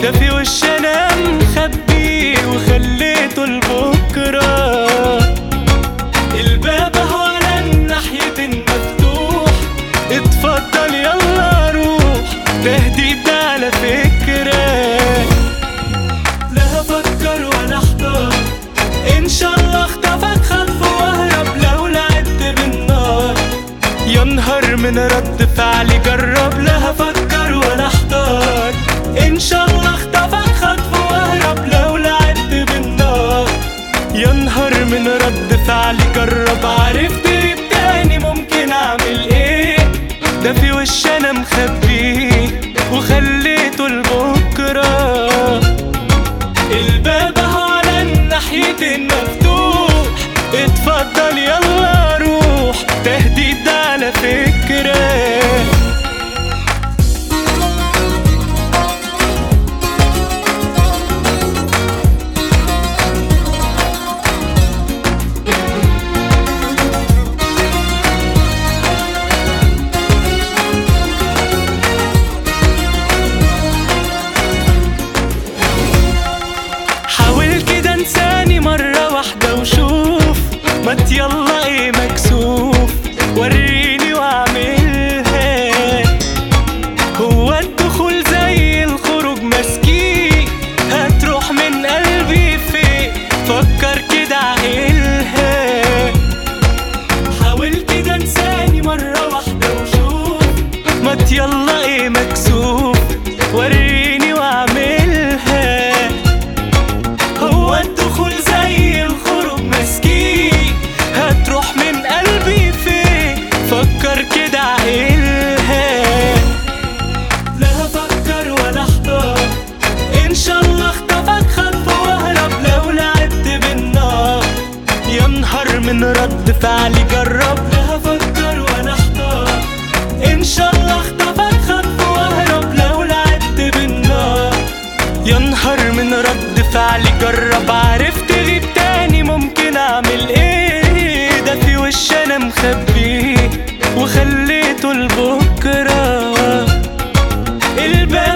ده في وش انا مخبيه وخليته لبكره الباب اهو على الناحية مفتوح اتفضل يلا روح تهديد ده على فكرة لا هفكر ولا احتار ان شاء الله اخطفك خطف واهرب لو لعبت بالنار يا نهار من رد فعلي جرب لا هفكر ولا احتار ان شاء الله اخطفك خطف واهرب لو لعبت بالنار يا نهار من رد فعلي جرب عرفت إيه تاني ممكن اعمل ايه ده في وش انا مخبيه وخليته لبكره الباب اهو على الناحية مفتوح اتفضل يلا روح تهديد ده على فكره حاول كده انساني مرة واحدة وشوف ما يلا ايه مكسوف وريني واعملها هو الدخول زي الخروج مسكين هتروح من قلبي فين فكر كده عقلها حاول كده انساني مرة واحدة وشوف ما يلا ايه مكسوف وريني واعملها هو الدخول زي الخروج مسكين هتروح من قلبي فين فكر كده عقلها لا هفكر ولا احتار ان شاء الله اخطفك خطف واهرب لو لعبت بالنار يا نهار من رد فعلي جرب لا هفكر ولا احتار ان شاء الله اخطفك خطف واهرب لو لعبت بالنار يا نهار من رد فعلي جرب عرفت غيب تاني ممكن اعمل ايه ده في وش انا مخبيه وخليته لبكره الباب